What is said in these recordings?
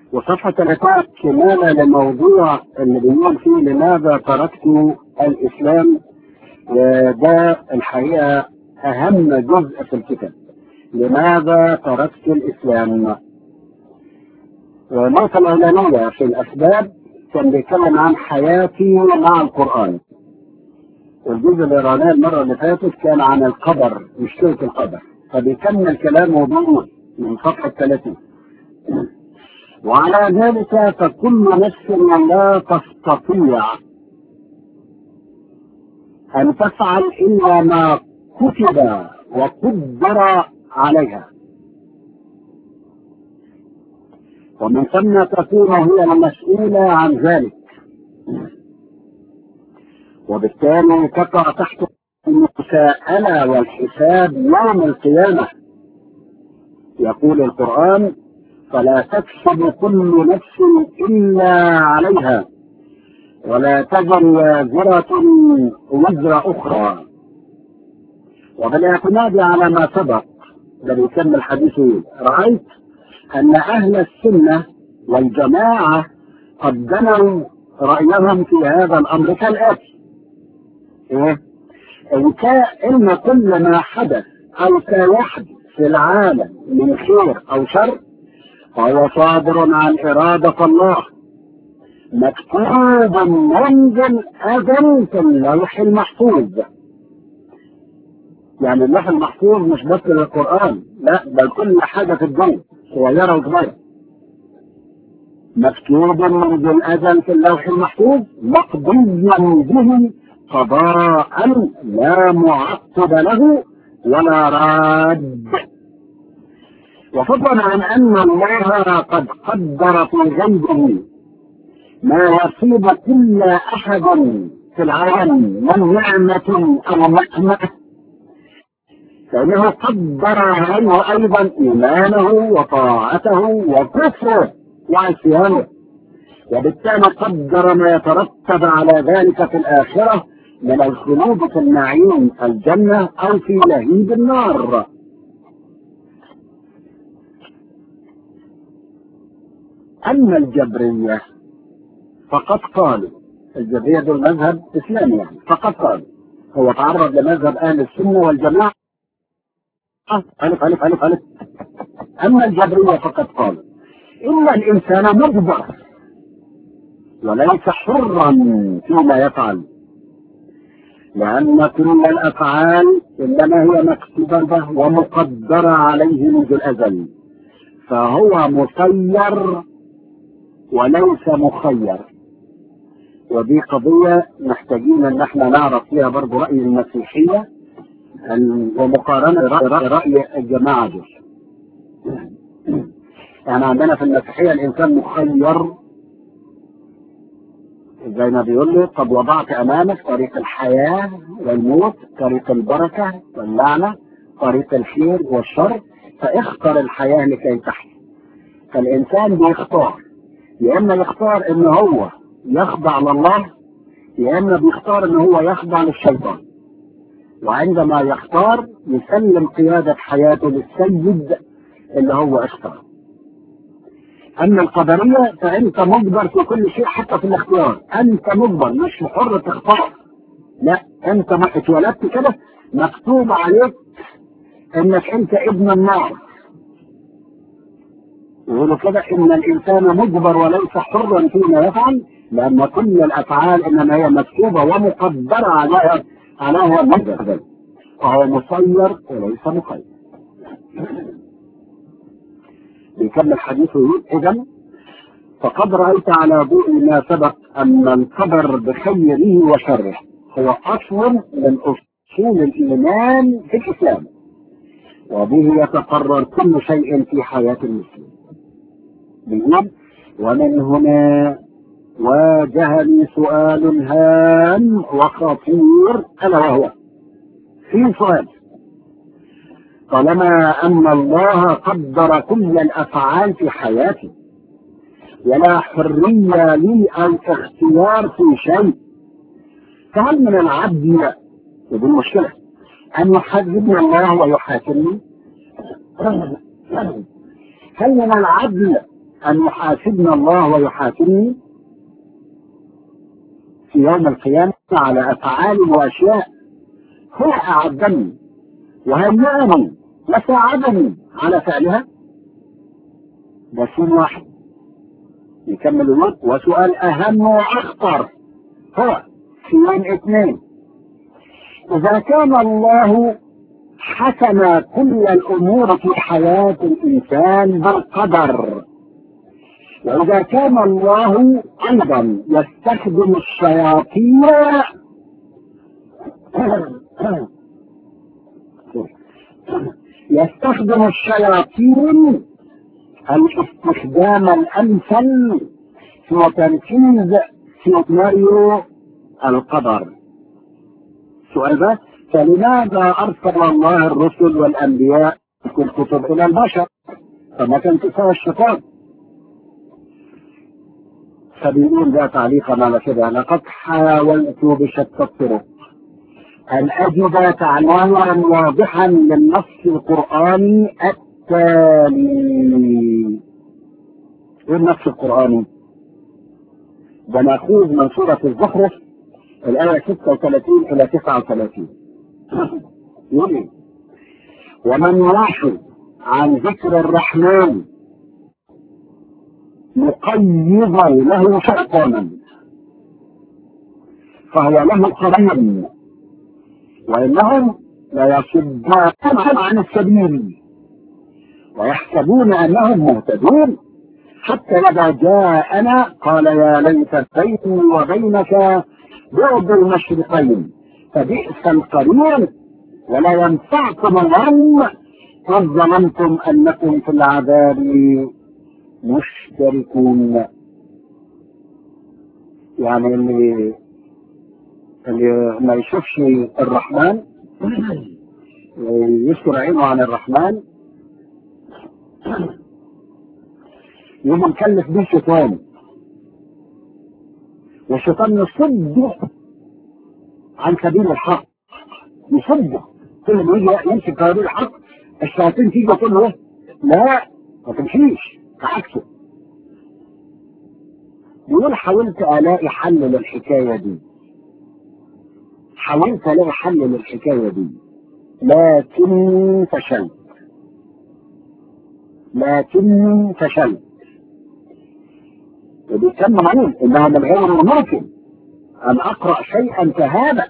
وصفحة 30 كمالة لموضوع اللي بيقول فيه لماذا تركت الإسلام وده الحقيقة أهم جزء في الكتاب لماذا تركت الإسلام والنقطة الأولانية في الأسباب كان بيتكلم عن حياتي مع القرآن والجزء اللي قرأناه المرة اللي فاتت كان عن القدر مشكلة القدر فبيكمل كلامه ضمن من صفحة 30 وعلى ذلك فكل نفس لا تستطيع أن تفعل إلا ما كتب وقدر عليها ومن ثم تكون هي المسؤولة عن ذلك وبالتالي تقع تحت المساءلة والحساب يوم القيامة يقول القرآن فلا تكسب كل نفس إلا عليها ولا تزر وازرة وزر أخرى وبالاعتماد على ما سبق ده بيكمل الحديث رأيت أن أهل السنة والجماعة قدموا رأيهم في هذا الأمر كالآتي إيه؟ إن كان إن كل ما حدث أو سيحدث في العالم من خير أو شر فهو صادر عن إرادة الله مكتوب منذ الأزل في اللوح المحفوظ يعني اللوح المحفوظ مش بس للقرآن لا بل كل حاجة في الدنيا صغيرة وكبيرة مكتوب منذ الأزل في اللوح المحفوظ مقضي به قضاء لا معقب له ولا راد وفضلا عن أن الله قد قدر في غيبه ما يصيب كل أحد في العالم من نعمة أو نقمة فإنه قدر عنه أيضا إيمانه وطاعته وكفره وعصيانه وبالتالي قدر ما يترتب على ذلك في الآخرة من الخلود في النعيم الجنة أو في لهيب النار أما الجبرية فقد قالوا الجبرية دول مذهب إسلامي يعني فقد قالوا هو تعرض لمذهب أهل السنة والجماعة ألف ألف ألف ألف أما الجبرية فقد قالوا إن الإنسان مجبر وليس حرا فيما يفعل لأن كل الأفعال إنما هي مكتوبة ومقدرة عليه منذ الأزل فهو مسير وليس مخير ودي قضية محتاجين ان احنا نعرف فيها برضه رأي المسيحية ومقارنة رأي, رأي الجماعة دول يعني عندنا في المسيحية الإنسان مخير زي ما بيقول له قد وضعت أمامك طريق الحياة والموت طريق البركة واللعنة طريق الخير والشر فاختر الحياة لكي تحيا فالإنسان بيختار يا إما يختار إن هو يخضع لله يا إما بيختار إن هو يخضع للشيطان وعندما يختار يسلم قيادة حياته للسيد اللي هو اختار أما القدرية فأنت مجبر في كل شيء حتى في الاختيار أنت مجبر مش حر تختار لا أنت ما اتولدت كده مكتوب عليك إنك أنت ابن النار يقولوا كده إن الإنسان مجبر وليس حرا فيما يفعل لأن كل الأفعال إنما هي مكتوبة ومقدرة عليها عليها مجبر فهو مسير وليس مخير بيكمل حديثه إذا فقد رأيت على ضوء ما سبق أن القدر بخيره وشره هو أصل من أصول الإيمان في الإسلام وبه يتقرر كل شيء في حياة المسلم بيقول ومن هنا واجهني سؤال هام وخطير ألا وهو في سؤال طالما أن الله قدر كل الأفعال في حياتي ولا حرية لي أو اختيار في شيء فهل من العبد ودي المشكلة أن يحاسبني الله ويحاكمني هل من العدل أن يحاسبنا الله ويحاسبني في يوم القيامة على أفعال وأشياء هو أعدني وهيأني وساعدني على فعلها ده سؤال واحد يكمل الوقت وسؤال أهم وأخطر هو في يوم اثنين إذا كان الله حسم كل الأمور في حياة الإنسان بالقدر وإذا كان الله أيضا يستخدم الشياطين يستخدم الشياطين الاستخدام الأمثل في تنفيذ سيناريو القدر سؤال بس فلماذا أرسل الله الرسل والأنبياء في الكتب إلى البشر فما كان تسوى الشيطان فبيقول ده تعليقا على كده لقد حاولت بشتى الطرق أن أجد تعليقا واضحا للنص القرآني التالي إيه النص القرآني؟ ده مأخوذ من سورة الزخرف الآية 36 إلى 39 يقول إيه؟ ومن يعش عن ذكر الرحمن يقيض له شيطانا فهو له قرين وإنهم ليصدون عن السبيل ويحسبون أنهم مهتدون حتى إذا جاءنا قال يا ليت بيني وبينك بعد المشرقين فبئس القرين ولا ينفعكم اليوم إذ ظننتم أنكم في العذاب مشتركون يعني اللي اللي ما يشوفش الرحمن يستر عينه عن الرحمن يبقى مكلف بيه شيطان والشيطان يصده عن سبيل الحق يصده كل ما يجي يمسك سبيل الحق الشياطين تيجي تقول له لا ما تمشيش عكسه يقول حاولت الاقي حل للحكايه دي حاولت الاقي حل للحكايه دي لكن فشلت لكن فشلت وبيتكلم عنه انها من غير الممكن ان اقرا شيئا كهذا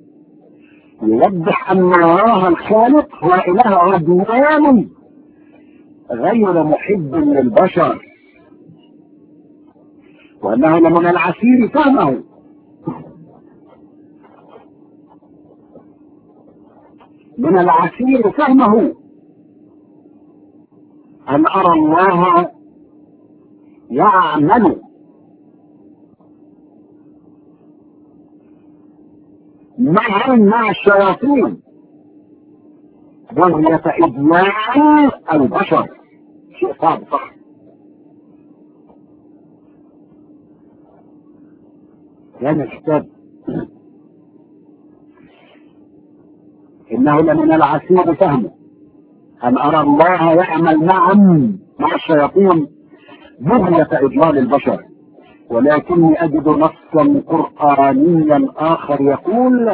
يوضح ان الله الخالق هو اله عدوان غير محب للبشر وانه لمن العسير فهمه من العسير فهمه ان ارى الله يعمل معا مع الشياطين بغية إجماع البشر شيء صعب صح يعني الكتاب إنه لمن العسير فهمه أن أرى الله يعمل معا مع الشياطين بغية إضلال البشر ولكني أجد نصا قرآنيا آخر يقول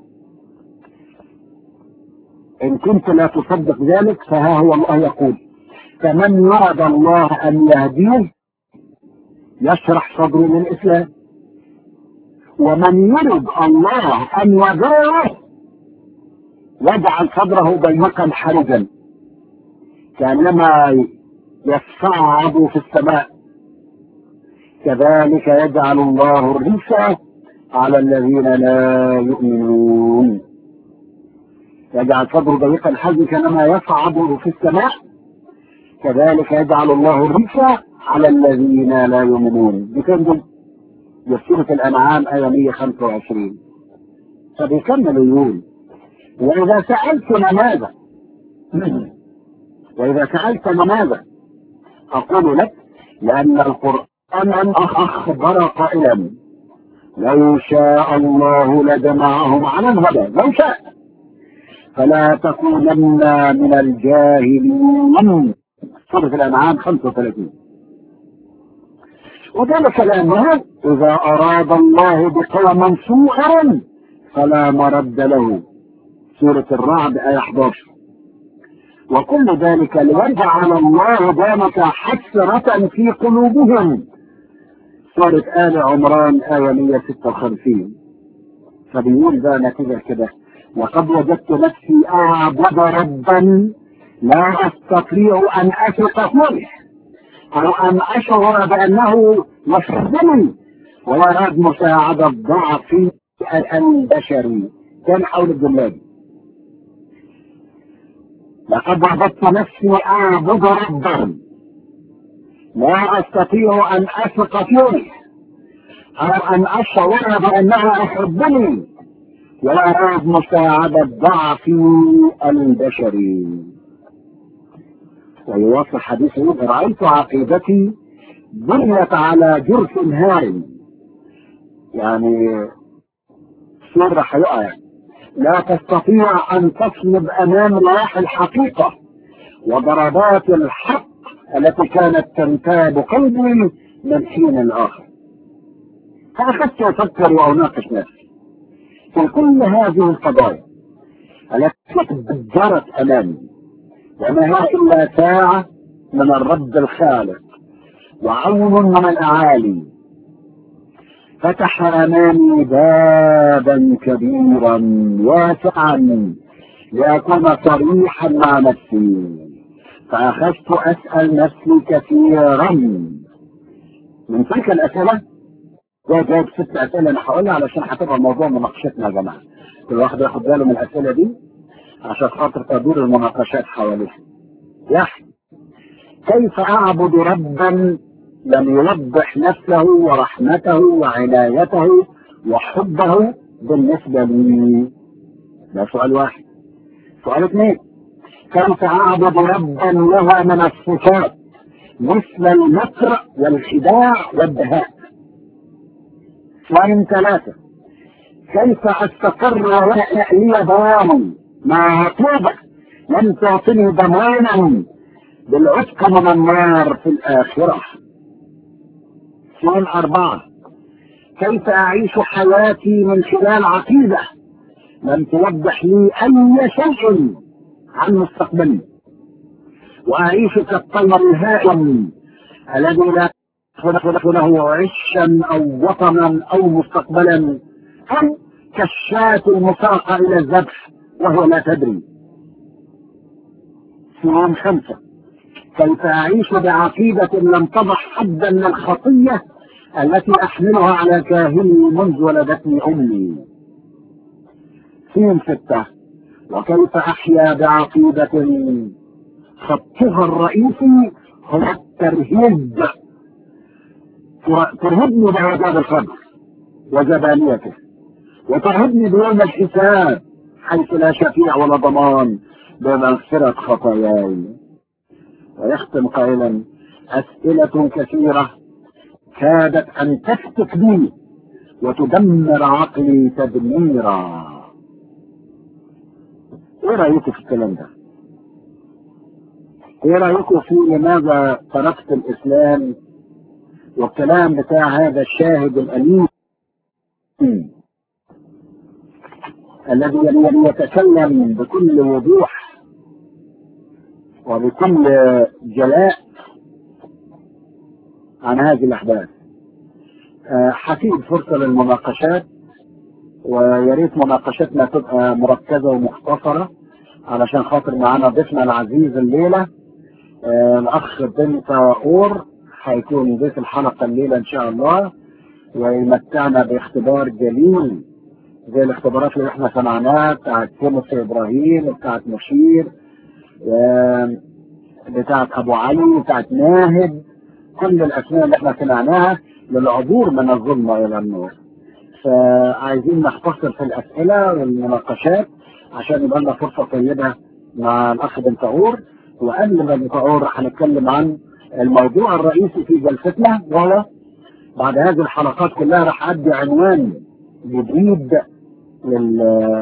إن كنت لا تصدق ذلك فها هو الله يقول فمن يرد الله أن يهديه يشرح صدره للإسلام ومن يرد الله أن يضره يجعل صدره ضيقا حرجا كانما يصعد في السماء كذلك يجعل الله الرجس على الذين لا يؤمنون يجعل صدره ضيقا حرجا كانما يصعد في السماء كذلك يجعل الله الرجس على الذين لا يؤمنون بكم دي سورة الأنعام آية 125 فبيكمل يقول وإذا سألت لماذا وإذا سألت لماذا أقول لك لأن القرآن أخبر قائلا لو شاء الله لجمعهم على الهدى لو شاء فلا تكونن من الجاهلين سورة الأنعام 35 وذلك لأنه إذا أراد الله بقوم سوءا فلا مرد له سورة الرعد آية 11 وكل ذلك ليرجع على الله ذلك حسرة في قلوبهم سورة آل عمران آية 156 فبيقول ده نتيجة كده وقد وجدت نفسي أعبد ربا لا أستطيع أن أثق فيه أو أن أشعر بأنه يحبني ويراد مساعدة ضعفي البشري كان حول الجلاد لقد وجدت نفسي أعبد ربا لا أستطيع أن أثق فيه أو أن أشعر بأنه يحبني ويراد مساعدة ضعفي البشري ويوصل حديثه رأيت عقيدتي بنيت على جرف هائل يعني سر هيقع يعني لا تستطيع أن تصلب أمام الله الحقيقة وضربات الحق التي كانت تنتاب قلبي من حين آخر فأخذت أفكر وأناقش نفسي في كل هذه القضايا التي بدرت أمامي وما هي إلا ساعة من الرب الخالق وعون من الأعالي فتح أمامي بابا كبيرا واسعا لأكون صريحا مع نفسي فأخذت أسأل نفسي كثيرا من تلك الأسئلة ده جايب ست أسئلة أنا هقولها علشان هتبقى الموضوع مناقشتنا يا جماعة كل واحد ياخد باله من الأسئلة دي عشان خاطر تدور المناقشات حواليها يحيى كيف أعبد ربا لم يوضح نفسه ورحمته وعنايته وحبه بالنسبة لي ده سؤال واحد سؤال اثنين كيف أعبد ربا له من الصفات مثل المكر والخداع والدهاء سؤال ثلاثة كيف أستقر ولا لي دوام مع عقوبة لم تعطني ضمانا بالعتق من النار في الآخرة سؤال أربعة كيف أعيش حياتي من خلال عقيدة لم توضح لي أي شيء عن مستقبلي وأعيش كالطير الهائم الذي لا يخلق له عشا أو وطنا أو مستقبلا أو كالشاة المساقة إلى الذبح وهو لا تدري سؤال خمسة كيف أعيش بعقيدة لم تضح حدا للخطية التي أحملها على كاهلي منذ ولدتني أمي سين ستة وكيف أحيا بعقيدة خطها الرئيسي هو الترهيب ترهبني بعذاب القبر وزبانيته وترهبني بيوم الحساب حيث لا شفيع ولا ضمان بمغفرة خطاياي ويختم قائلا أسئلة كثيرة كادت أن تفتك بي وتدمر عقلي تدميرا ايه رأيكم في الكلام ده ايه رأيكم في لماذا تركت الاسلام والكلام بتاع هذا الشاهد الأليم الذي يتكلم بكل وضوح وبكل جلاء عن هذه الأحداث حفيد فرصة للمناقشات ويا ريت مناقشتنا تبقى مركزة ومختصرة علشان خاطر معانا ضيفنا العزيز الليلة الأخ بنت أور هيكون ضيف الحلقة الليلة إن شاء الله ويمتعنا باختبار جليل زي الاختبارات اللي احنا سمعناها بتاعت تيموثي إبراهيم بتاعت مشير بتاعت أبو علي بتاعت ناهد كل الأسماء اللي احنا سمعناها للعبور من الظلمة إلى النور فعايزين نختصر في الأسئلة والمناقشات عشان يبقى لنا فرصة طيبة مع الأخ بن طاهور وقبل ما بن طاهور هنتكلم عن الموضوع الرئيسي في جلستنا وهو بعد هذه الحلقات كلها راح أدي عنوان جديد لل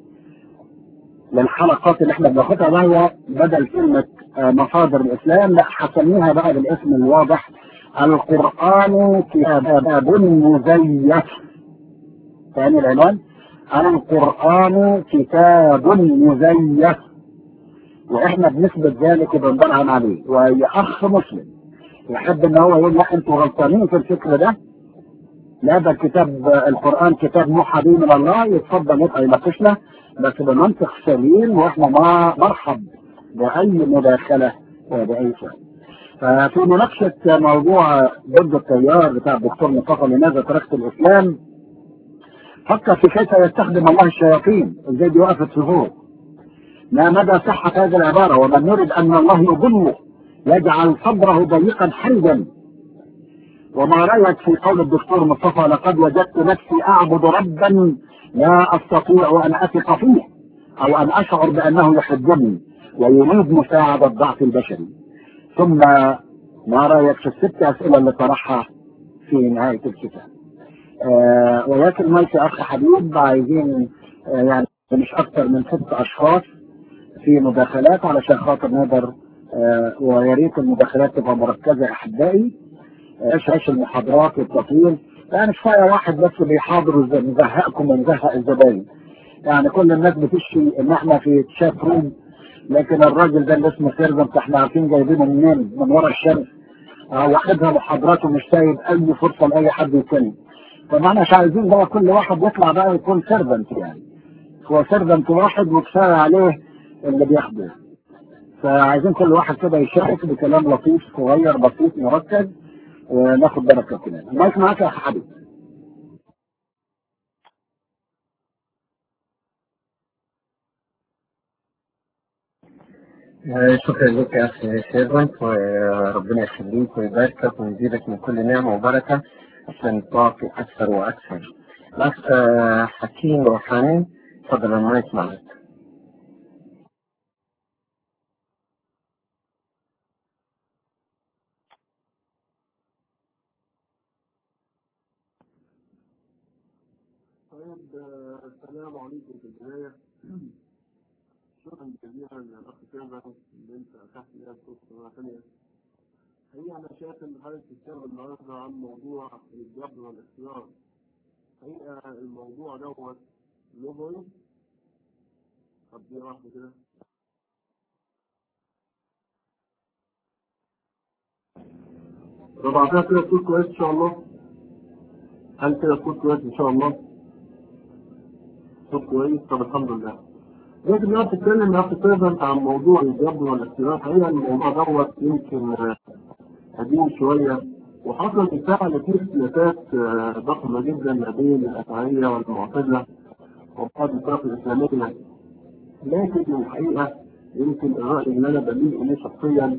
للحلقات اللي احنا بناخدها وهو بدل كلمة مصادر الإسلام لا هسميها بقى بالاسم الواضح القرآن كتاب مزيف ثاني العنوان القرآن كتاب مزيف واحنا بنثبت ذلك وبنبرهن عليه واي اخ مسلم يحب ان هو يقول لا انتوا غلطانين في الفكر ده لا ده الكتاب القرآن كتاب محى به من الله يتفضل يبقى يناقشنا بس بمنطق سليم واحنا ما مرحب بأي مداخلة وبأي شيء. ففي مناقشة موضوع ضد التيار بتاع الدكتور مصطفى لماذا تركت الإسلام فكر في كيف يستخدم الله الشياطين ازاي دي وقفت في ظهور ما مدى صحة هذه العبارة ومن يرد أن الله يضله يجعل صدره ضيقا حرجا وما رأيك في قول الدكتور مصطفى لقد وجدت نفسي أعبد ربا لا أستطيع أن أثق فيه أو أن أشعر بأنه يحبني ويريد مساعدة الضعف البشري ثم ما رأيك في الست أسئلة اللي طرحها في نهاية الكتاب آه ولكن ماشي أخ حبيب عايزين آه يعني مش أكثر من ست أشخاص في مداخلات علشان خاطر نقدر آه ويا ريت المداخلات تبقى مركزة أحبائي ايش ايش المحاضرات والتطوير يعني كفايه واحد بس بيحاضر نزهقكم ونزهق الزباين يعني كل الناس بتشتي ان احنا في تشات روم لكن الراجل ده اللي اسمه سيرفنت احنا عارفين جايبينه منين من ورا الشمس واخدها محاضرات ومش سايب اي فرصه لاي حد يتكلم فما مش عايزين بقى كل واحد يطلع بقى يكون سيرفنت يعني هو سيرفنت واحد وكفايه عليه اللي بياخده فعايزين كل واحد كده يشارك بكلام لطيف صغير بسيط مركز وناخد بركه كده المايك معاك يا اخ حبيب شكرا لك يا اخي سيرفنت وربنا يخليك ويباركك ويزيدك من كل نعمه وبركه عشان تعطي اكثر واكثر. الاخ حكيم روحاني تفضل المايك معك. طيب السلام عليكم في البداية شكرا جزيلا للأخ سيرفن اللي أنت أتحت لي فرصة ثانية هي أنا شايف إن حضرتك بتتكلم النهاردة عن موضوع الجبر والاختيار هي الموضوع دوت نظري طب دي واحدة كده ربعتها كده صوت كويس إن شاء الله هل كده صوت كويس إن شاء الله؟ صوت كويس طب الحمد لله لكن بقى بتتكلم بقى بتتكلم عن موضوع الجبر والاختيار حقيقة الموضوع دوت يمكن قديم شوية وحصل بالفعل في اختلافات ضخمة جدا ما بين الأشعرية والمعتزلة وبعض الفرق الإسلامية لكن الحقيقة يمكن الرأي اللي أنا بميل إليه شخصيا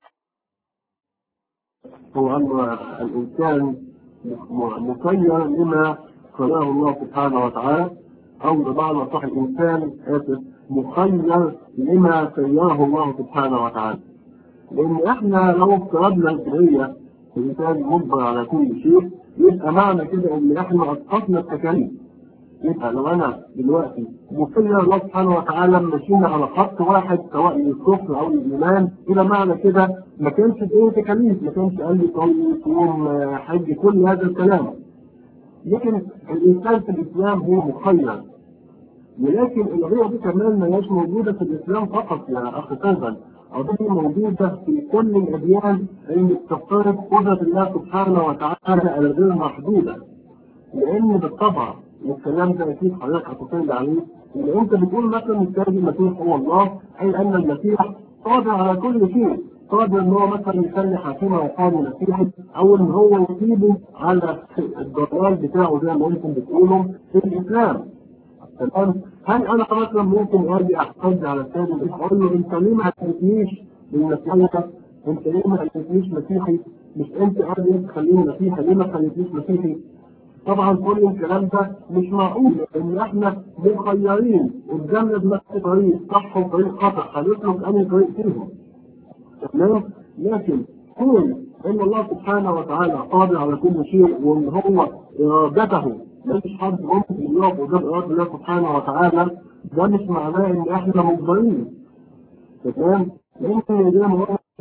هو أن الإنسان مسير لما خلقه الله سبحانه وتعالى أو بمعنى صح الإنسان آسف مخير لما سيره الله سبحانه وتعالى. لأن إحنا لو افترضنا الكلية الإنسان مجبر على كل شيء يبقى معنى كده إن إحنا أسقطنا التكاليف. يبقى لو أنا دلوقتي مخير الله سبحانه وتعالى ماشيين على خط واحد سواء للكفر أو للإيمان يبقى معنى كده ما كانش في تكاليف ما كانش قال لي صلي صوم حج كل هذا الكلام. لكن الإنسان في الإسلام هو مخير ولكن الغيرة دي كمان ما هياش موجودة في الإسلام فقط يا أخي فهد أو دي موجودة في كل الأديان اللي بتفترض قدرة الله سبحانه وتعالى الغير محدودة لأن بالطبع والكلام ده أكيد حضرتك هتصل عليه إن أنت بتقول مثلا السيد المسيح هو الله أي أن المسيح قادر على كل شيء قادر ان هو مثلا يخلي حكيمه وقاضي مسيحي او ان هو يسيبه على الضلال بتاعه زي ما انتم بتقولوا في الاسلام. تمام؟ هل انا مثلا ممكن اجي احتج على السيد المسيح اقول له انت ليه ما خليتنيش بالمسيحيه؟ انت ليه ما خليتنيش مسيحي؟ مش انت قادر انت تخليني مسيحي ليه ما خليتنيش مسيحي؟ طبعا كل الكلام ده مش معقول ان احنا مخيرين قدامنا بنفس طريق صح وطريق خطا هنسلك انهي طريق فيهم؟ تمام لكن كون ان الله سبحانه وتعالى قادر على كل شيء وان هو ارادته مفيش حد ممكن يقف قدام اراده الله سبحانه وتعالى ده مش معناه ان احنا مجبرين تمام؟ يمكن زي ما قلنا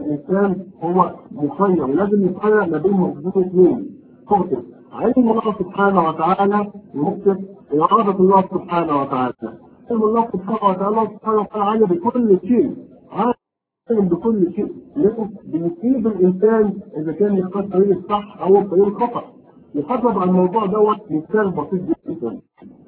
الانسان هو مخير ولازم يخير ما بين نقطتين اثنين نقطه علم الله سبحانه وتعالى ونقطه اراده الله سبحانه وتعالى علم الله سبحانه وتعالى الله سبحانه وتعالى عالم بكل شيء عالم بكل شيء لكن بيصيب الانسان اذا كان يختار الطريق الصح او الطريق الخطا يحدد عن الموضوع دوت مثال بسيط جدا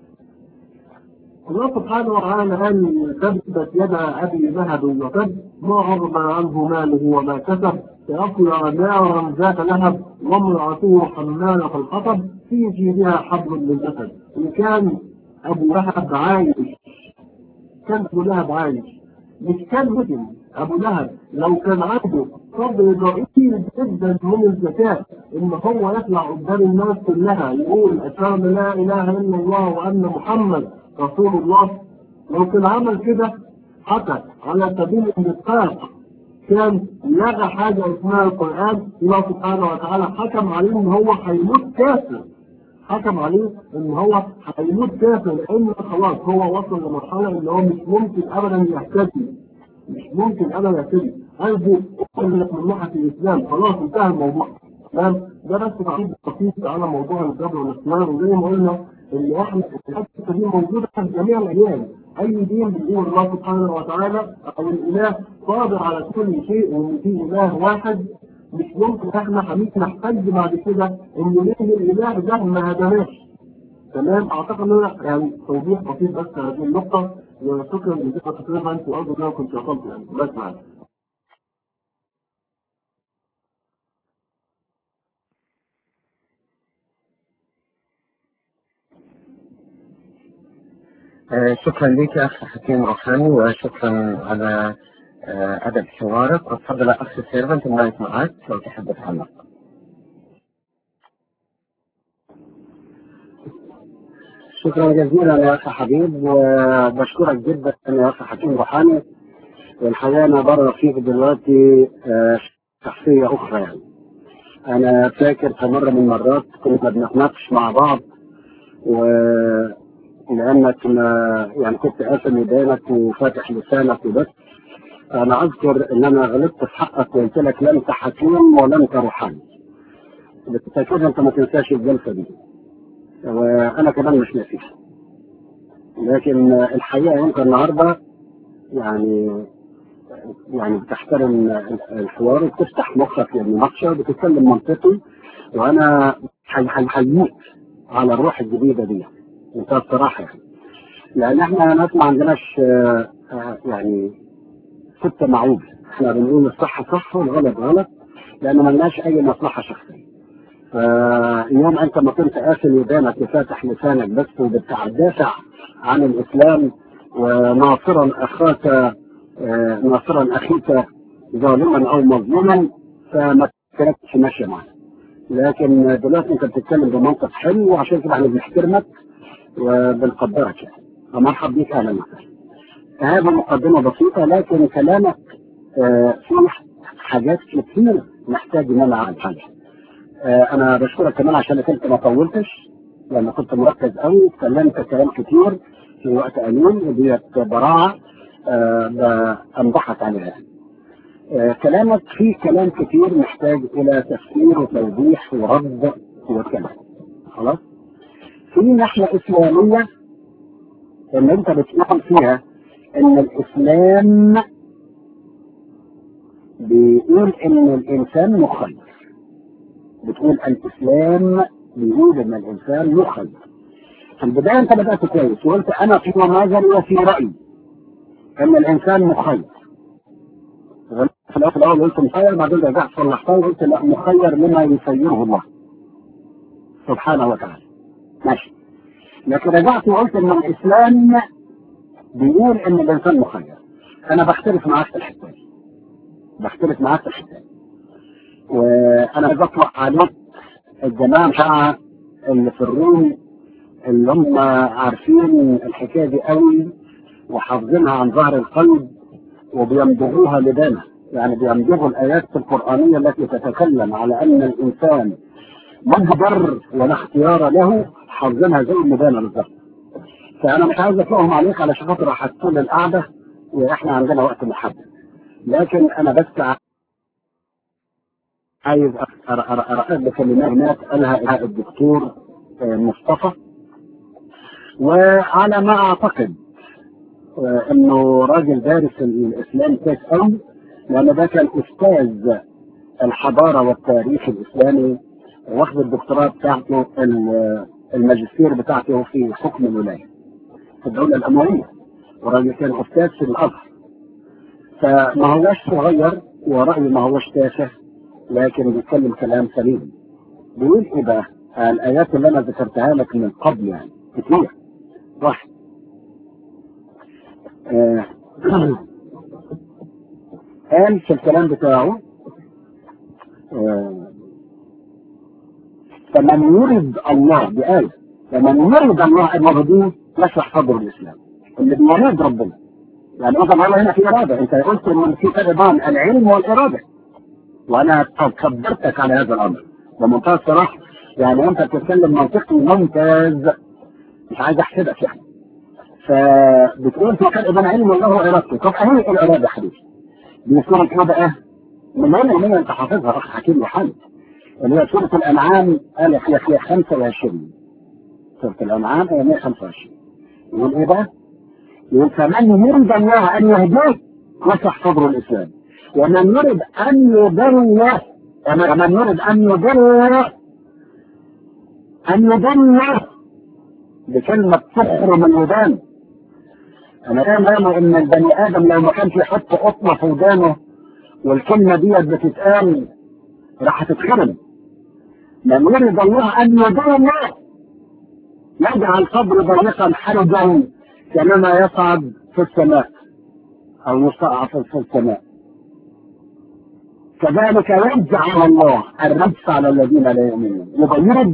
الله سبحانه وتعالى قال تبت يدا ابي ذهب وتب ما اغنى عنه ماله وما كسب سيصلى نارا ذات لهب وامراته حماله الحطب في جيدها حبل من اسد ان كان ابو لهب عايش كان ابو لهب عايش مش كان مسلم ابو لهب لو كان عنده صبر ضئيل جدا من الذكاء ان هو يطلع قدام الناس كلها يقول اشهد لا اله الا الله وان محمد رسول الله لو كان عمل كده حتى على سبيل الانفاق كان لغى حاجه اسمها القران الله سبحانه وتعالى حكم عليه ان هو هيموت كافر حكم عليه ان هو هيموت كافر لان خلاص هو وصل لمرحله ان هو مش ممكن ابدا يهتدي مش ممكن ابدا يهتدي قلبه لك من ناحيه الاسلام خلاص انتهى الموضوع تمام ده بس تعقيد بسيط على موضوع الجبر والاسلام وزي ما قلنا ان احنا الحته دي موجوده في جميع الاديان اي دين بيقول الله سبحانه وتعالى او الاله قادر على كل شيء وان في اله واحد مش ممكن احنا هنيجي نحتاج بعد كده ان ليه الاله ده ما هداناش تمام اعتقد ان انا يعني توضيح بسيط بس هذه النقطه وشكرا جزيلا تقريبا انت وارجو ان انا كنت وصلت يعني بس معاك آه، شكرا لك يا اخ حكيم روحاني وشكرا على آه، ادب حوارك وتفضل يا اخ سيرفنت المايك معك لو تحب تعلق شكرا جزيلا يا اخ حبيب وبشكرك جدا يا اخ حكيم روحاني والحقيقه انا بره فيك دلوقتي آه، شخصيه اخرى يعني انا فاكر في مره من المرات كنا بنتناقش مع بعض و لانك ما يعني كنت قاسم ودانك وفاتح لسانك وبس انا اذكر ان انا غلطت في حقك وقلت لك لا انت حكيم ولا انت روحاني بالتاكيد انت ما تنساش الجلسه دي وانا كمان مش ناسيها لكن الحقيقه انت النهارده يعني يعني بتحترم الحوار وبتفتح مخك للمناقشه وبتتكلم منطقي وانا هحييك على الروح الجديده دي انت الصراحه يعني لان احنا ناس ما عندناش آه، آه، يعني ستة معوج احنا بنقول الصح صح والغلط غلط لان ما لناش اي مصلحه شخصيه فيوم انت ما كنت قافل ودانك وفاتح لسانك بس وبتدافع عن الاسلام وناصرا اخاك آه، ناصرا اخيك ظالما او مظلوما فما كانتش ماشيه معاك لكن دلوقتي انت بتتكلم بمنطق حلو وعشان كده احنا بنحترمك وبنقدرك يعني فمرحب بيك اهلا وسهلا هذه مقدمه بسيطه لكن كلامك آه، فيه حاجات كتير محتاج ان انا اعملها آه، انا بشكرك كمان عشان انت ما طولتش لان كنت مركز قوي اتكلمت كلام كتير في وقت قليل وديت براعه آه، بمدحك عليها آه، كلامك فيه كلام كتير محتاج الى تفسير وتوضيح ورد وكلام خلاص في ناحيه اسلاميه اللي انت بتقول فيها ان الاسلام بيقول ان الانسان مخير بتقول الاسلام بيقول ان الانسان مخير في البدايه انت بدات كويس وقلت انا في نظري وفي رايي ان الانسان مخير في الاول الاول قلت مخير بعدين رجعت صلحتها وقلت لا مخير لما يسيره الله سبحانه وتعالى ماشي لكن رجعت وقلت ان الاسلام بيقول ان الانسان مخير انا بختلف معاك في الحته دي بختلف معاك في الحته دي وانا بطلع عليك الجماعه بتاع اللي في الروم اللي هم عارفين الحكايه دي قوي وحافظينها عن ظهر القلب وبيمضغوها لدانا يعني بيمضغوا الايات القرانيه التي تتكلم على ان الانسان مجبر ولا اختيار له حافظينها زي المدانه بالظبط فانا مش عايز اطلعهم عليك علشان خاطر هتكون القعده واحنا عندنا وقت محدد لكن انا بس عايز أرأى بكلمات قالها الدكتور مصطفى وعلى ما أعتقد إنه راجل دارس الإسلام كويس قوي لأن ده كان أستاذ الحضارة والتاريخ الإسلامي واخد الدكتوراه بتاعته الماجستير بتاعته في حكم الولاية في الدولة الأموية وراجل كان أستاذ في الأزهر فما هوش صغير ورأيه ما هوش تافه لكن بيتكلم كلام سليم بيقول ايه بقى الآيات اللي أنا ذكرتها لك من قبل يعني كتير واحد آه. قال في الكلام بتاعه آه. فمن يرد الله بآية فمن يرد الله أن يهديه يشرح صدر الإسلام اللي بيريد ربنا يعني أيضا الله هنا في إرادة أنت قلت إن في فرق بين العلم والإرادة وأنا كبرتك على هذا الأمر بمنتهى الصراحة يعني أنت بتتكلم منطقي ممتاز مش عايز أحسدك يعني فبتقول في فرق بين علم الله وإرادته طب أهي الإرادة يا حبيبي دي سورة إيه بقى؟ من أين من أنت حافظها أخ حكيم محمد اللي هي سورة الأنعام آية هي 25 سورة الأنعام آية 125 يقول إيه بقى؟ يقول فمن يريد الله أن يهديه يشرح صدر الإسلام ومن يريد أن يضل ومن يريد أن يضل أن يضل بكلمة تحرم الودان أنا فاهم أنا إن البني آدم لو ما كانش يحط قطنة في ودانه والكلمة ديت بتتقال راح تتخرم من يريد الله أن يضل يجعل صدر ضيقا حرجا كانما يصعد في السماء او يصعد في السماء كذلك يجعل الله الرجس على الذين لا يؤمنون يبقى يرد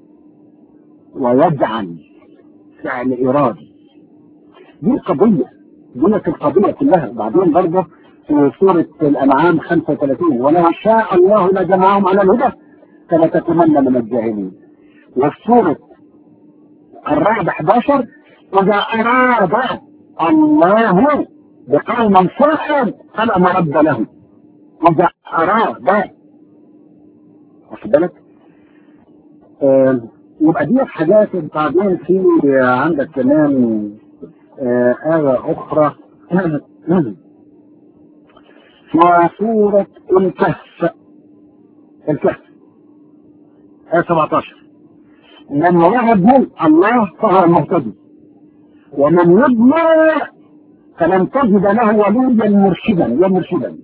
ويجعل فعل ارادي دي القضيه دي القضيه كلها بعدين برضه في سوره الانعام 35 ولو شاء الله لجمعهم على الهدى فلا تكونن من الجاهلين وفي سوره الرعد 11 إذا أراد الله بقوم صاحب فلا مرد له إذا أراد واخد بالك؟ آه يبقى دي حاجات بعدين في عندك كمان آه آية أخرى في سورة الكهف الكهف آية 17 من وهب ملك الله فهو المهتدي ومن يضلل فلن تجد له وليا مرشدا ومرشدا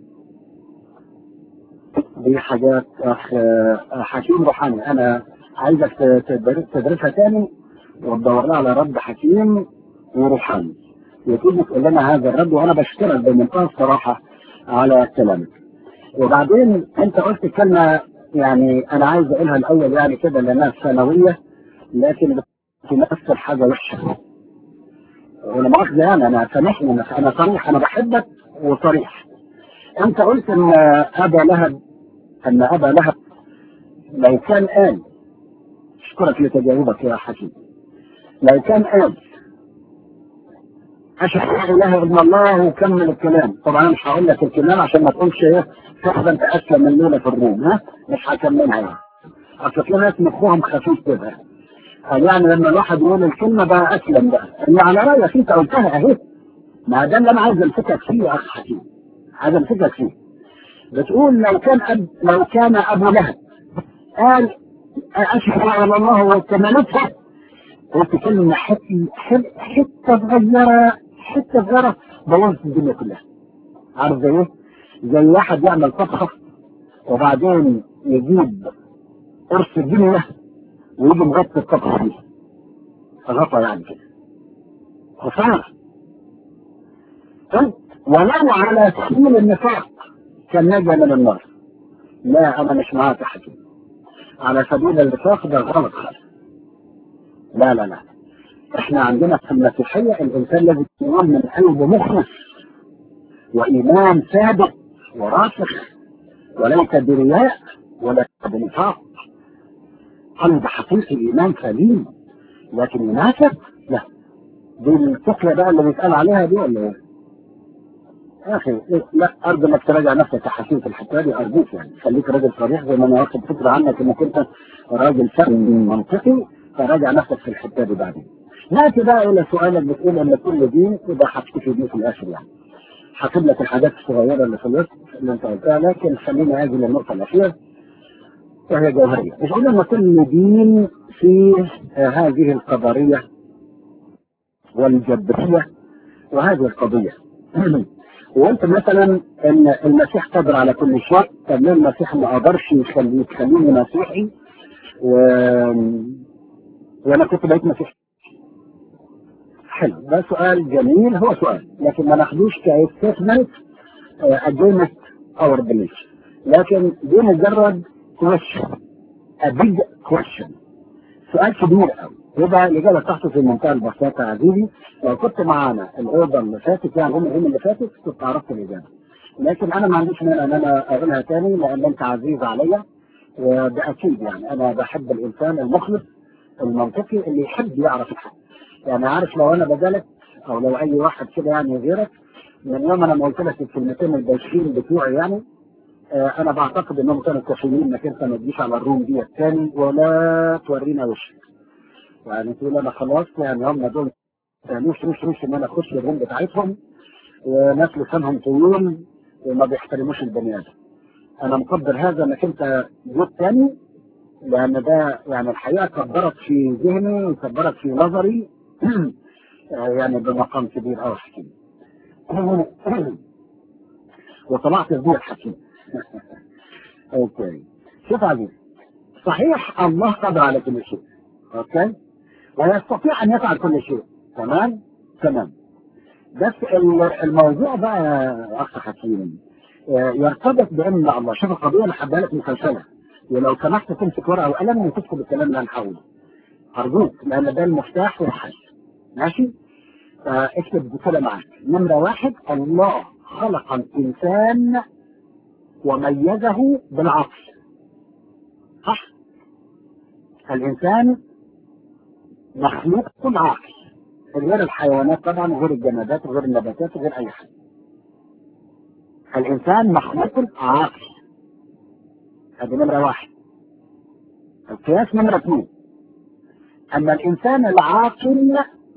دي حاجات اخ حكيم روحاني انا عايزك تدرسها تاني وتدور لها على رد حكيم وروحاني وتيجي تقول لنا هذا الرد وانا بشكرك بمنتهى الصراحه على كلامك وبعدين انت قلت كلمه يعني انا عايز اقولها الاول يعني كده لانها ثانويه لكن تمثل حاجه وحشه ولا مؤاخذة يعني انا سامحني انا صريح انا بحبك وصريح انت قلت ان ابا لهب ان ابا لهب لو كان قال اشكرك لتجاوبك يا حكيم لو كان قال اشهد ان لا اله الا الله وكمل الكلام طبعا انا مش هقول لك الكلام عشان ما تقولش ايه تاخد انت اسلم من ليله في الروم ها مش هكملها يعني اصل في ناس مخهم خفيف كده يعني لما الواحد يقول الكلمة بقى أسلم بقى اللي على رأيك أنت قلتها أهي ما ده اللي أنا عايز ألفتك فيه يا أخ حكيم عايز ألفتك فيه بتقول لو كان أب لو كان أبو لهب قال أشهد على الله وكملتها قلت كلمة حتة حتة صغيرة حتة صغيرة بوظت الدنيا كلها عارف زي إيه؟ زي واحد يعمل طبخة وبعدين يجيب قرص الدنيا ويجي مغطي الطبخة دي غطى يعني كده خسارة ولو على سبيل النفاق كان نجا من النار لا انا مش معاك يا حكيم على سبيل النفاق ده غلط خالص لا لا لا احنا عندنا في المسيحية الانسان لازم يكون من قلبه مخلص وايمان ثابت وراسخ وليس برياء ولا بنفاق قلب حقيقي ايمان سليم لكن ينافق لا دي الفكرة بقى اللي بيتقال عليها دي ولا ايه؟ يا اخي إيه، لا ارجو انك تراجع نفسك يا حكيم في الحكايه دي ارجوك يعني خليك راجل صريح زي ما انا واخد فكره عنك انك انت راجل فهم منطقي فراجع نفسك في الحكايه دي بعدين. ناتي بقى الى سؤالك بتقول ان كل دين وده هتكتفي بيه في الاخر يعني. هكتب لك الحاجات الصغيره اللي في الوسط اللي انت قلتها لكن خليني اجي للنقطه الاخيره وهي جوهريه. بتقول ان كل دين فيه آه، هذه القدريه والجبريه وهذه القضيه. وانت مثلا ان المسيح قادر على كل شيء طب ليه المسيح ما قدرش يخلي يخليني مسيحي و... وانا كنت بقيت مسيحي حلو ده سؤال جميل هو سؤال لكن ما ناخدوش كستيتمنت اجينست اور بليف لكن دي مجرد question a big question سؤال كبير قوي يبقى الاجابه بتاعته في منتهى البساطه يا عزيزي لو كنت معانا الاوضه اللي فاتت يعني هم اللي فاتت كنت عرفت الاجابه لكن انا ما عنديش مانع ان انا اقولها تاني لان انت عزيز عليا وده اكيد يعني انا بحب الانسان المخلص المنطقي اللي يحب يعرف الحق يعني عارف لو انا بدلك او لو اي واحد كده يعني غيرك من يوم انا ما قلت لك الكلمتين البايخين بتوعي يعني آه انا بعتقد انهم كانوا كافيين انك انت ما تجيش على الروم دي الثاني ولا تورينا وشك يعني تقول انا خلاص يعني هم دول مش مش مش ان انا اخش الروم بتاعتهم وناس لسانهم طويل وما بيحترموش البني ادم انا مقدر هذا انك انت جيت تاني لان ده يعني الحقيقه كبرت في ذهني وكبرت في نظري يعني بمقام كبير قوي حكيم وطلعت بدون حكيم اوكي شوف عزيز صحيح الله قادر على كل شيء اوكي ويستطيع ان يفعل كل شيء تمام تمام بس الموضوع بقى يا اخ حكيم يرتبط بان الله شوف القضيه اللي حبها لك مسلسله ولو سمحت تمسك ورقه وقلم وتكتب الكلام اللي هنحوله ارجوك لان ده المفتاح والحل ماشي فاكتب كده معاك نمره واحد الله خلق الانسان وميزه بالعقل صح الانسان مخلوق عاقل غير الحيوانات طبعا غير الجمادات غير النباتات غير اي حاجه الانسان مخلوق عاقل هذه نمره واحد القياس نمره اثنين ان الانسان العاقل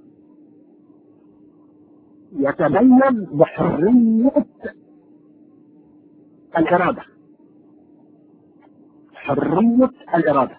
يتميز بحريه الاراده حريه الاراده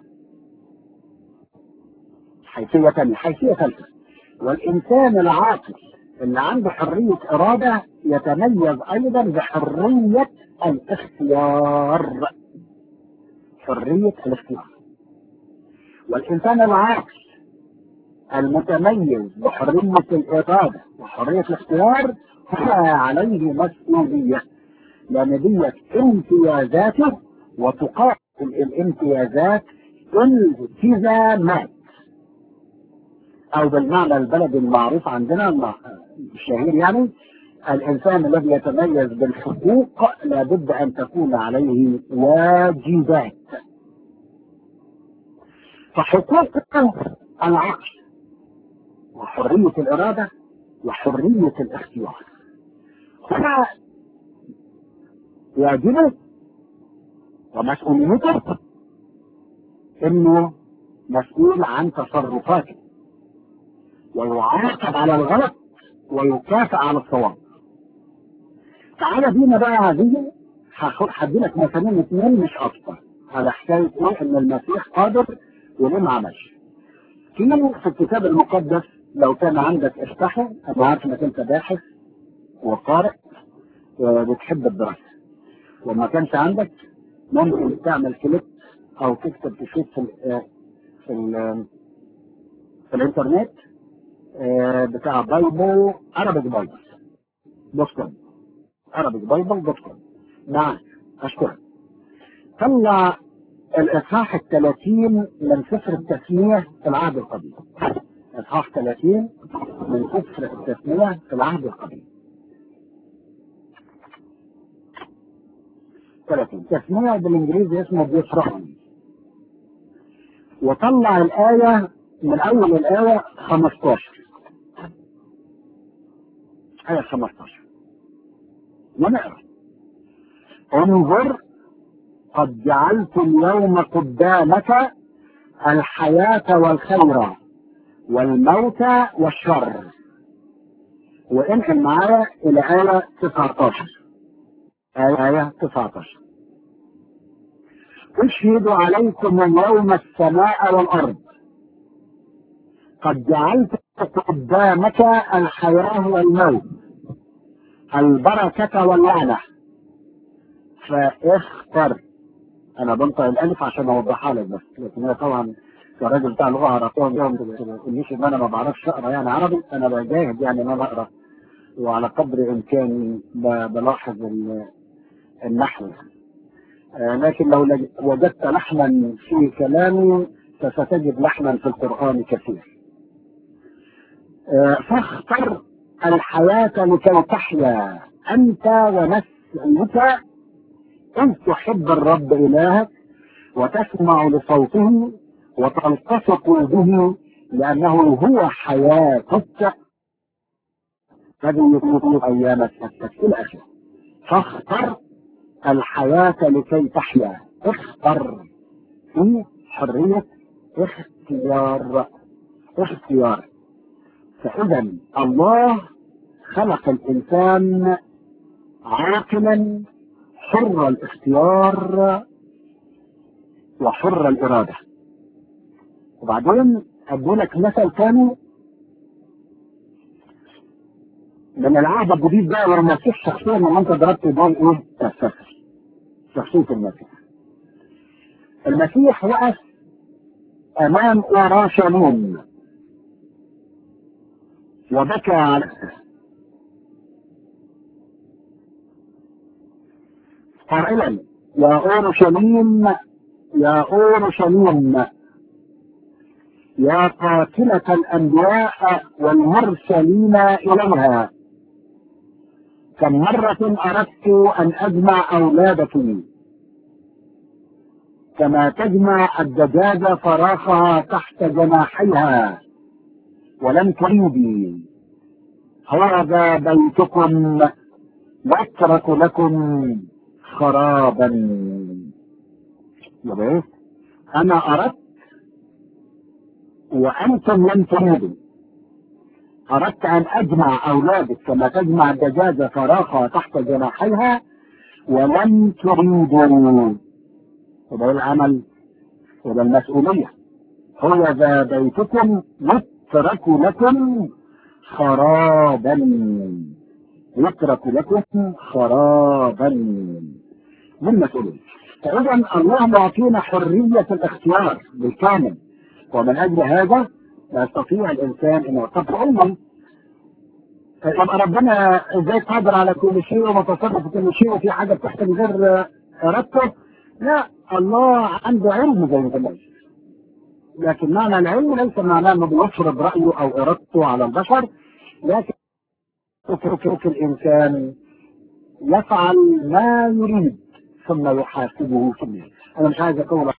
حيثيه ثانيه حيثيه ثالثه والانسان العاقل اللي عنده حريه اراده يتميز ايضا بحريه الاختيار حريه الاختيار والانسان العاقل المتميز بحريه الاراده وحريه الاختيار عليه مسؤوليه لان ديت امتيازاته وتقابل الامتيازات التزامات او بالمعنى البلدي المعروف عندنا الشهير يعني الانسان الذي يتميز بالحقوق لابد ان تكون عليه واجبات فحقوق العقل وحرية الإرادة وحرية الاختيار هنا واجبه ومسؤوليته انه مسؤول عن تصرفاته ويعاقب على الغلط ويكافئ على الصواب تعالى بينا بقى هذه هدي لك مثالين اثنين مش اكتر على حكايه ايه ان المسيح قادر وليه ما عملش في في الكتاب المقدس لو كان عندك افتحه انا عارف انك انت باحث وقارئ وبتحب الدراسه وما كانش عندك ممكن تعمل كليك او تكتب تشوف في ال في ال في الانترنت بتاع بايبل عربيك بايبل دوت كوم عربيك بايبل دوت كوم نعم اشكرك طلع الاصحاح الثلاثين من سفر التسمية في العهد القديم اصحاح 30 من سفر التسمية في العهد القديم 30 تسمية بالانجليزي اسمه ديوترونومي وطلع الآية من أول الآية 15 آية 15 ونقرا انظر قد جعلت اليوم قدامك الحياة والخير والموت والشر وانقل معايا إلى آية 19 آية 19 أشهد عليكم اليوم السماء والأرض قد جعلت قدامك الحياة والموت البركة واللعنة فاختر أنا بنطق الألف عشان أوضحها لك بس لكن هي طبعا كراجل بتاع لغة عربية اليوم تقوليش إن أنا ما بعرفش أقرأ يعني عربي أنا بجاهد يعني إن أنا أقرأ وعلى قدر إمكاني بلاحظ النحو آه لكن لو وجدت لحما في كلامي فستجد لحما في القرآن كثير آه فاختر الحياة لكي تحيا أنت ونسلك إن تحب الرب إلهك وتسمع لصوته وتلتصق به لأنه هو حياتك الذي يكون أيامك نفسك إلى آخره فاختر الحياة لكي تحيا اختر في حرية اختيار اختيار فإذا الله خلق الإنسان عاقلا حر الاختيار وحر الإرادة وبعدين أدولك مثل ثاني من العهد الجديد بقى لما المسيح شخصيا لما انت ضربت بال ايه؟ السفر شخصية المسيح المسيح وقف امام اورشليم وبكى على قائلا يا اورشليم يا اورشليم يا قاتلة الأنبياء والمرسلين إليها كم مرة أردت أن أجمع أولادك كما تجمع الدجاجة فراخها تحت جناحيها ولم تريدي هذا بيتكم يترك لكم خرابا يبقى أنا أردت وأنتم لم تريدوا أردت أن أجمع أولادك كما تجمع الدجاجة فراخها تحت جناحيها ولم تريدوا وده العمل وده المسؤولية هو ذا بيتكم يترك لكم خرابا يترك لكم خرابا من مسؤولية فإذا الله معطينا حرية الاختيار بالكامل ومن أجل هذا يستطيع الإنسان أن يعتبر علما طب ربنا ازاي قادر على كل شيء ومتصرف في كل شيء وفي حاجة بتحصل غير إرادته لا الله عنده علم زي ما قلنا لكن معنى العلم ليس معناه انه بيفرض رأيه أو إرادته على البشر لكن يترك الإنسان يفعل ما يريد ثم يحاسبه ثم أنا مش عايز أقول